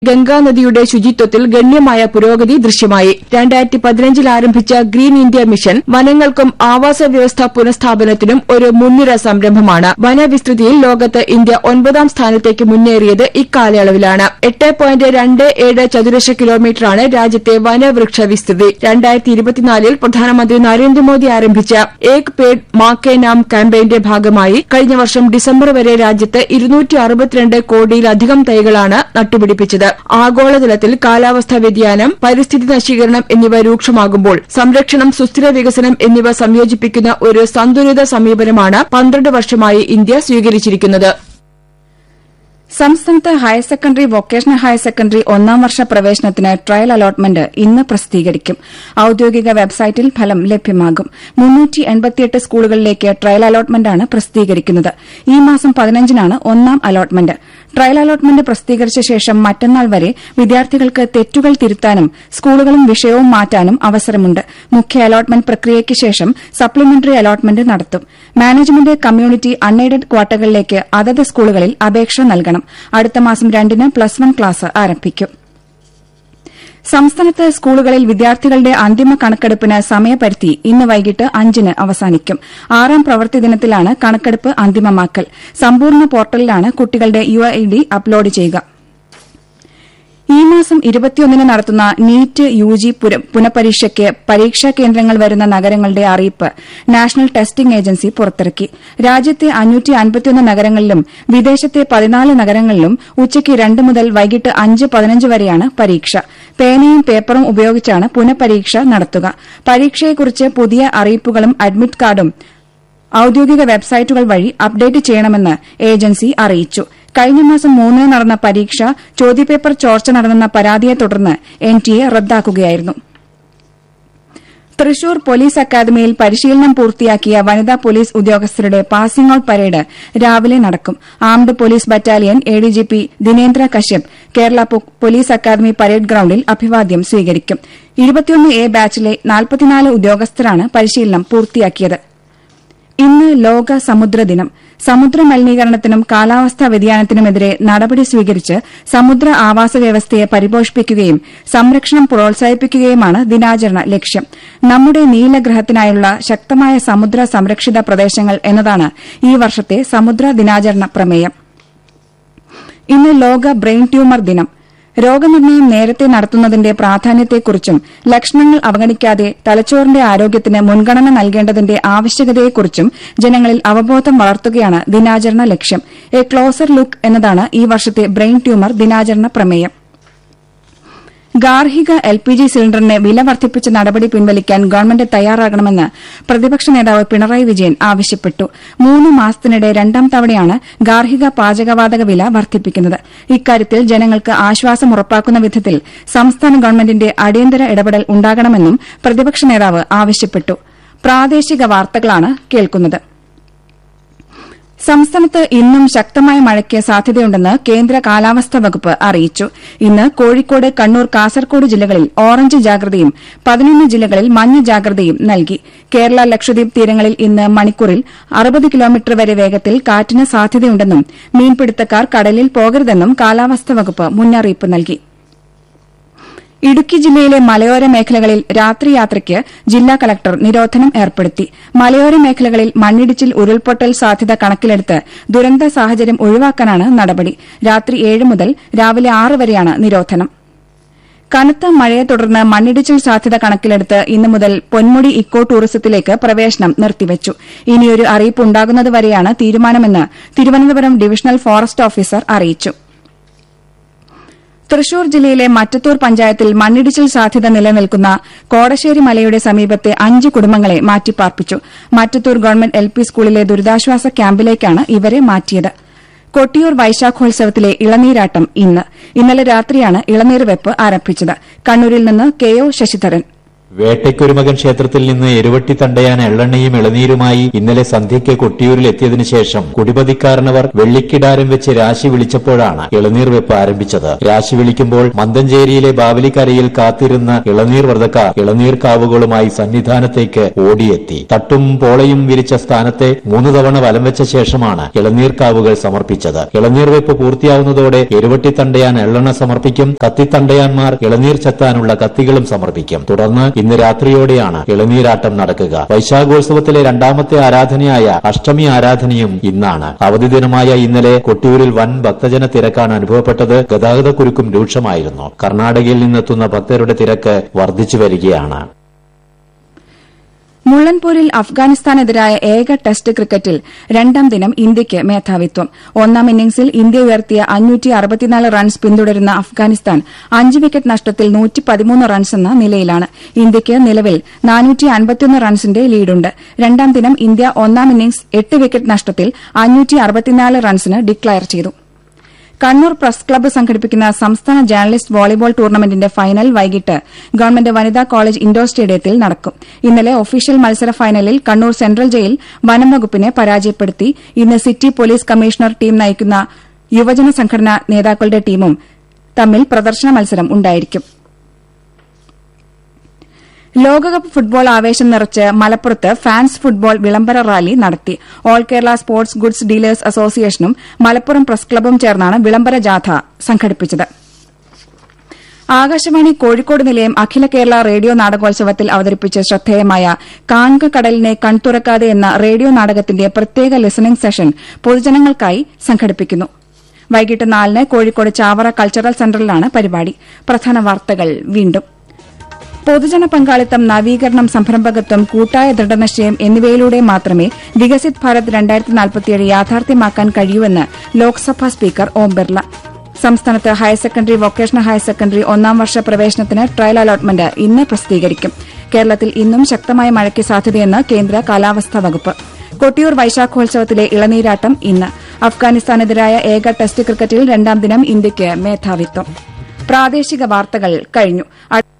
ഗംഗാനദിയുടെ ശുചിത്വത്തിൽ ഗണ്യമായ പുരോഗതി ദൃശ്യമായി രണ്ടായിരത്തി പതിനഞ്ചിൽ ആരംഭിച്ച ഗ്രീൻ ഇന്ത്യ മിഷൻ വനങ്ങൾക്കും ആവാസ വ്യവസ്ഥ പുനഃസ്ഥാപനത്തിനും ഒരു മുൻനിര സംരംഭമാണ് വനവിസ്തൃതിയിൽ ലോകത്ത് ഇന്ത്യ ഒൻപതാം സ്ഥാനത്തേക്ക് മുന്നേറിയത് ഇക്കാലയളവിലാണ് എട്ട് പോയിന്റ് രണ്ട് ഏഴ് ചതുരശ്ര കിലോമീറ്ററാണ് രാജ്യത്തെ വനവൃക്ഷ വിസ്തൃതി രണ്ടായിരത്തി ഇരുപത്തിനാലിൽ പ്രധാനമന്ത്രി നരേന്ദ്രമോദി ആരംഭിച്ച ഏക് പേഡ് മാ കെ നാം ക്യാമ്പയിന്റെ ഭാഗമായി കഴിഞ്ഞ വർഷം ഡിസംബർ വരെ രാജ്യത്ത് ഇരുന്നൂറ്റി അറുപത്തിരണ്ട് കോടിയിലധികം തൈകളാണ് നട്ടുപിടിപ്പിച്ചത് ആഗോളതലത്തിൽ കാലാവസ്ഥാ വ്യതിയാനം പരിസ്ഥിതി നശീകരണം എന്നിവ രൂക്ഷമാകുമ്പോൾ സംരക്ഷണം സുസ്ഥിര വികസനം എന്നിവ സംയോജിപ്പിക്കുന്ന ഒരു സന്തുലിത സമീപനമാണ് പന്ത്രണ്ട് വർഷമായി ഇന്ത്യ സ്വീകരിച്ചിരിക്കുന്നത് സംസ്ഥാനത്ത് higher secondary vocational higher secondary ഒന്നാം വർഷ പ്രവേശനത്തിന് ട്രയൽ അലോട്ട്മെന്റ് ഇന്ന് പ്രസിദ്ധീകരിക്കും ഔദ്യോഗിക വെബ്സൈറ്റിൽ ഫലം ലഭ്യമാകും സ്കൂളുകളിലേക്ക് ട്രയൽ അലോട്ട്മെന്റാണ് പ്രസിദ്ധീകരിക്കുന്നത് ഈ മാസം പതിനഞ്ചിനാണ് ഒന്നാം അലോട്ട്മെന്റ് ട്രയൽ അലോട്ട്മെന്റ് പ്രസിദ്ധീകരിച്ച ശേഷം മറ്റന്നാൾ വരെ വിദ്യാർത്ഥികൾക്ക് തെറ്റുകൾ തിരുത്താനും സ്കൂളുകളും വിഷയവും മാറ്റാനും അവസരമുണ്ട് മുഖ്യ അലോട്ട്മെന്റ് പ്രക്രിയയ്ക്ക് ശേഷം സപ്ലിമെന്ററി അലോട്ട്മെന്റ് നടത്തും മാനേജ്മെന്റ് കമ്മ്യൂണിറ്റി അൺഎയ്ഡഡ് ക്വാർട്ടകളിലേക്ക് അതത് സ്കൂളുകളിൽ അപേക്ഷ നൽകണം അടുത്ത മാസം രണ്ടിന് പ്ലസ് വൺ ക്ലാസ് ആരംഭിക്കും സംസ്ഥാനത്ത് സ്കൂളുകളിൽ വിദ്യാർത്ഥികളുടെ അന്തിമ കണക്കെടുപ്പിന് സമയപരിധി ഇന്ന് വൈകിട്ട് അഞ്ചിന് അവസാനിക്കും ആറാം പ്രവൃത്തി ദിനത്തിലാണ് കണക്കെടുപ്പ് അന്തിമമാക്കൽ സമ്പൂർണ്ണ പോർട്ടലിലാണ് കുട്ടികളുടെ യുഐഡി അപ്ലോഡ് ചെയ്യുക ഈ മാസം ഇരുപത്തിയൊന്നിന് നടത്തുന്ന നീറ്റ് യു ജി പുനഃപരീക്ഷയ്ക്ക് പരീക്ഷാ കേന്ദ്രങ്ങൾ വരുന്ന നഗരങ്ങളുടെ അറിയിപ്പ് നാഷണൽ ടെസ്റ്റിംഗ് ഏജൻസി പുറത്തിറക്കി രാജ്യത്തെ അഞ്ഞൂറ്റി അൻപത്തിയൊന്ന് നഗരങ്ങളിലും വിദേശത്തെ പതിനാല് നഗരങ്ങളിലും ഉച്ചയ്ക്ക് രണ്ട് മുതൽ വൈകിട്ട് അഞ്ച് പതിനഞ്ച് വരെയാണ് പരീക്ഷ പേനയും പേപ്പറും ഉപയോഗിച്ചാണ് പുനഃപരീക്ഷ നടത്തുക പരീക്ഷയെക്കുറിച്ച് പുതിയ അറിയിപ്പുകളും അഡ്മിറ്റ് കാർഡും ഔദ്യോഗിക വെബ്സൈറ്റുകൾ വഴി അപ്ഡേറ്റ് ചെയ്യണമെന്ന് ഏജൻസി അറിയിച്ചു കഴിഞ്ഞ മാസം മൂന്നിന് നടന്ന പരീക്ഷ ചോദ്യപേപ്പർ ചോർച്ച നടന്നെന്ന പരാതിയെ തുടർന്ന് എൻടിഎ റദ്ദാക്കുകയായിരുന്നു തൃശൂർ പോലീസ് അക്കാദമിയിൽ പരിശീലനം പൂർത്തിയാക്കിയ വനിതാ പോലീസ് ഉദ്യോഗസ്ഥരുടെ പാസിംഗ് ഔട്ട് പരേഡ് രാവിലെ നടക്കും armed police battalion ADGP Dinendra Kashyap Kerala police academy parade ഗ്രൌണ്ടിൽ അഭിവാദ്യം സ്വീകരിക്കും ഇരുപത്തിയൊന്ന് എ ബാച്ചിലെ നാൽപ്പത്തിനാല് ഉദ്യോഗസ്ഥരാണ് പരിശീലനം പൂർത്തിയാക്കിയത് ഇന്ന് ലോക സമുദ്ര ദിനം സമുദ്ര മലിനീകരണത്തിനും കാലാവസ്ഥാ വ്യതിയാനത്തിനുമെതിരെ നടപടി സ്വീകരിച്ച് സമുദ്ര ആവാസ വ്യവസ്ഥയെ പരിപോഷിപ്പിക്കുകയും സംരക്ഷണം പ്രോത്സാഹിപ്പിക്കുകയുമാണ് ദിനാചരണ ലക്ഷ്യം നമ്മുടെ നീലഗ്രഹത്തിനായുള്ള ശക്തമായ സമുദ്ര സംരക്ഷിത പ്രദേശങ്ങൾ എന്നതാണ് ഈ വർഷത്തെ സമുദ്ര ദിനാചരണ പ്രമേയം ഇന്ന് ലോക ബ്രെയിൻ ട്യൂമർ ദിനം രോഗനിർണയം നേരത്തെ നടത്തുന്നതിന്റെ പ്രാധാന്യത്തെക്കുറിച്ചും ലക്ഷണങ്ങൾ അവഗണിക്കാതെ തലച്ചോറിന്റെ ആരോഗ്യത്തിന് മുൻഗണന നൽകേണ്ടതിന്റെ ആവശ്യകതയെക്കുറിച്ചും ജനങ്ങളിൽ അവബോധം വളർത്തുകയാണ് ദിനാചരണ ലക്ഷ്യം എ ക്ലോസർ ലുക്ക് എന്നതാണ് ഈ വർഷത്തെ ബ്രെയിൻ ട്യൂമർ ദിനാചരണ പ്രമേയം ഗാർഹിക എൽ പി ജി സിലിണ്ടറിന് വില വർദ്ധിപ്പിച്ച നടപടി പിൻവലിക്കാൻ ഗവൺമെന്റ് തയ്യാറാകണമെന്ന് പ്രതിപക്ഷ നേതാവ് പിണറായി വിജയൻ ആവശ്യപ്പെട്ടു മൂന്ന് മാസത്തിനിടെ രണ്ടാം തവണയാണ് ഗാർഹിക പാചകവാതക വില വർദ്ധിപ്പിക്കുന്നത് ഇക്കാര്യത്തിൽ ജനങ്ങൾക്ക് ആശ്വാസം ഉറപ്പാക്കുന്ന വിധത്തിൽ സംസ്ഥാന ഗവൺമെന്റിന്റെ അടിയന്തര ഇടപെടൽ ഉണ്ടാകണമെന്നും പ്രതിപക്ഷ നേതാവ് ആവശ്യപ്പെട്ടു പ്രാദേശിക വാർത്തകളാണ് കേൾക്കുന്നത് സംസ്ഥാനത്ത് ഇന്നും ശക്തമായ മഴയ്ക്ക് സാധ്യതയുണ്ടെന്ന് കേന്ദ്ര കാലാവസ്ഥാ വകുപ്പ് അറിയിച്ചു ഇന്ന് കോഴിക്കോട് കണ്ണൂർ കാസർകോട് ജില്ലകളിൽ ഓറഞ്ച് ജാഗ്രതയും പതിനൊന്ന് ജില്ലകളിൽ മഞ്ഞ ജാഗ്രതയും നൽകി കേരള ലക്ഷദ്വീപ് തീരങ്ങളിൽ ഇന്ന് മണിക്കൂറിൽ അറുപത് കിലോമീറ്റർ വരെ വേഗത്തിൽ കാറ്റിന് സാധ്യതയുണ്ടെന്നും മീൻപിടുത്തക്കാർ കടലിൽ പോകരുതെന്നും കാലാവസ്ഥാ വകുപ്പ് മുന്നറിയിപ്പ് നൽകി ഇടുക്കി ജില്ലയിലെ മലയോര മേഖലകളിൽ രാത്രി യാത്രയ്ക്ക് ജില്ലാ കളക്ടർ നിരോധനം ഏർപ്പെടുത്തി മലയോര മേഖലകളിൽ മണ്ണിടിച്ചിൽ ഉരുൾപൊട്ടൽ സാധ്യത കണക്കിലെടുത്ത് ദുരന്ത സാഹചര്യം ഒഴിവാക്കാനാണ് നടപടി രാത്രി ഏഴ് മുതൽ രാവിലെ ആറ് വരെയാണ് നിരോധനം കനത്ത മഴയെ തുടർന്ന് മണ്ണിടിച്ചിൽ സാധ്യത കണക്കിലെടുത്ത് ഇന്നു മുതൽ പൊന്മുടി ഇക്കോ ടൂറിസത്തിലേക്ക് പ്രവേശനം നിർത്തിവച്ചു ഇനിയൊരു അറിയിപ്പ് ഉണ്ടാകുന്നതുവരെയാണ് തീരുമാനമെന്ന് തിരുവനന്തപുരം ഡിവിഷണൽ ഫോറസ്റ്റ് ഓഫീസർ അറിയിച്ചു തൃശൂർ ജില്ലയിലെ മറ്റത്തൂർ പഞ്ചായത്തിൽ മണ്ണിടിച്ചിൽ സാധ്യത നിലനിൽക്കുന്ന കോടശ്ശേരി മലയുടെ സമീപത്തെ അഞ്ച് കുടുംബങ്ങളെ മാറ്റിപ്പാർപ്പിച്ചു മറ്റത്തൂർ ഗവൺമെന്റ് എൽ പി സ്കൂളിലെ ദുരിതാശ്വാസ ക്യാമ്പിലേക്കാണ് ഇവരെ മാറ്റിയത് കൊട്ടിയൂർ വൈശാഖോത്സവത്തിലെ ഇളനീരാട്ടം ഇന്ന് ഇന്നലെ രാത്രിയാണ് ഇളനീർ വെപ്പ് ആരംഭിച്ചത് കണ്ണൂരിൽ നിന്ന് കെ ഒ ശശിധരൻ വേട്ടയ്ക്കൊരുമകൻ ക്ഷേത്രത്തിൽ നിന്ന് എരുവട്ടി തണ്ടയാൻ എള്ളെണ്ണയും ഇളനീരുമായി ഇന്നലെ സന്ധ്യയ്ക്ക് കൊട്ടിയൂരിൽ എത്തിയതിനു ശേഷം കുടിപതിക്കാരനവർ വെള്ളിക്കിടാരം വെച്ച് രാശി വിളിച്ചപ്പോഴാണ് ഇളനീർ വെപ്പ് ആരംഭിച്ചത് രാശി വിളിക്കുമ്പോൾ മന്തഞ്ചേരിയിലെ ബാവലിക്കരയിൽ കാത്തിരുന്ന ഇളനീർ വ്രതക്കാർ ഇളനീർ കാവുകളുമായി സന്നിധാനത്തേക്ക് ഓടിയെത്തി തട്ടും പോളയും വിരിച്ച സ്ഥാനത്തെ മൂന്ന് തവണ വലം വെച്ച ശേഷമാണ് ഇളനീർ കാവുകൾ സമർപ്പിച്ചത് ഇളനീർ വെപ്പ് പൂർത്തിയാവുന്നതോടെ എരുവട്ടി തണ്ടയാൻ എള്ളെണ്ണ സമർപ്പിക്കും കത്തിത്തണ്ടയാന്മാർ ഇളനീർ ചെത്താനുള്ള കത്തികളും സമർപ്പിക്കും തുടർന്ന് ഇന്ന് രാത്രിയോടെയാണ് ഇളനീരാട്ടം നടക്കുക വൈശാഖോത്സവത്തിലെ രണ്ടാമത്തെ ആരാധനയായ അഷ്ടമി ആരാധനയും ഇന്നാണ് അവധി ദിനമായ ഇന്നലെ കൊട്ടിയൂരിൽ വൻ ഭക്തജന തിരക്കാണ് അനുഭവപ്പെട്ടത് ഗതാഗതക്കുരുക്കും രൂക്ഷമായിരുന്നു കർണാടകയിൽ നിന്നെത്തുന്ന ഭക്തരുടെ തിരക്ക് വർദ്ധിച്ചു വരികയാണ് മുള്ളൻപൂരിൽ അഫ്ഗാനിസ്ഥാനെതിരായ ഏക ടെസ്റ്റ് ക്രിക്കറ്റിൽ രണ്ടാം ദിനം ഇന്ത്യയ്ക്ക് മേധാവിത്വം ഒന്നാം ഇന്നിംഗ്സിൽ ഇന്ത്യ ഉയർത്തിയ റൺസ് പിന്തുടരുന്ന അഫ്ഗാനിസ്ഥാൻ അഞ്ച് വിക്കറ്റ് നഷ്ടത്തിൽ റൺസെന്ന നിലയിലാണ് ഇന്ത്യയ്ക്ക് നിലവിൽ റൺസിന്റെ ലീഡുണ്ട് രണ്ടാം ദിനം ഇന്ത്യ ഒന്നാം ഇന്നിംഗ്സ് എട്ട് വിക്കറ്റ് നഷ്ടത്തിൽ റൺസിന് ഡിക്ലയർ ചെയ്തു കണ്ണൂർ പ്രസ് ക്ലബ്ബ് സംഘടിപ്പിക്കുന്ന സംസ്ഥാന ജേർണലിസ്റ്റ് വോളിബോൾ ടൂർണമെന്റിന്റെ ഫൈനൽ വൈകിട്ട് ഗവൺമെന്റ് വനിതാ കോളേജ് ഇൻഡോർ സ്റ്റേഡിയത്തിൽ നടക്കും ഇന്നലെ ഒഫീഷ്യൽ മത്സര ഫൈനലിൽ കണ്ണൂർ സെൻട്രൽ ജയിൽ വനം വകുപ്പിനെ പരാജയപ്പെടുത്തി ഇന്ന് സിറ്റി പോലീസ് കമ്മീഷണർ ടീം നയിക്കുന്ന യുവജന സംഘടനാ നേതാക്കളുടെ ടീമും തമ്മിൽ പ്രദർശന മത്സരം ഉണ്ടായിരിക്കും ലോകകപ്പ് ഫുട്ബോൾ ആവേശം നിറച്ച് മലപ്പുറത്ത് ഫാൻസ് ഫുട്ബോൾ വിളംബര റാലി നടത്തി all Kerala sports goods dealers അസോസിയേഷനും മലപ്പുറം പ്രസ് ക്ലബ്ബും ചേർന്നാണ് വിളംബര ജാഥ സംഘടിപ്പിച്ചത് ആകാശവാണി കോഴിക്കോട് നിലയം അഖില കേരള റേഡിയോ നാടകോത്സവത്തിൽ അവതരിപ്പിച്ച ശ്രദ്ധേയമായ കാൺക കടലിനെ കൺതുറക്കാതെ എന്ന റേഡിയോ നാടകത്തിന്റെ പ്രത്യേക ലിസണിംഗ് സെഷൻ പൊതുജനങ്ങൾക്കായി സംഘടിപ്പിക്കുന്നു വൈകിട്ട് നാലിന് കോഴിക്കോട് ചാവറ കൾച്ചറൽ സെന്ററിലാണ് പരിപാടി പ്രധാന വാർത്തകൾ വീണ്ടും പൊതുജന പങ്കാളിത്തം നവീകരണം സംരംഭകത്വം കൂട്ടായ ദൃഢനിശ്ചയം എന്നിവയിലൂടെ മാത്രമേ വികസിത് ഭാരത് രണ്ടായിരത്തി നാൽപ്പത്തിയേഴ് യാഥാർത്ഥ്യമാക്കാൻ കഴിയൂവെന്ന് ലോക്സഭാ സ്പീക്കർ ഓം ബിർല സംസ്ഥാനത്ത് higher secondary vocational higher secondary ഒന്നാം വർഷ പ്രവേശനത്തിന് ട്രയൽ അലോട്ട്മെന്റ് ഇന്ന് പ്രസിദ്ധീകരിക്കും കേരളത്തിൽ ഇന്നും ശക്തമായ മഴയ്ക്ക് സാധ്യതയെന്ന് കേന്ദ്ര കാലാവസ്ഥാ വകുപ്പ് കൊട്ടിയൂർ വൈശാഖോത്സവത്തിലെ ഇളനീരാട്ടം ഇന്ന് അഫ്ഗാനിസ്ഥാനെതിരായ ഏക ടെസ്റ്റ് ക്രിക്കറ്റിൽ രണ്ടാം ദിനം ഇന്ത്യയ്ക്ക് മേധാവിത്വം പ്രാദേശിക വാർത്തകൾ കഴിഞ്ഞു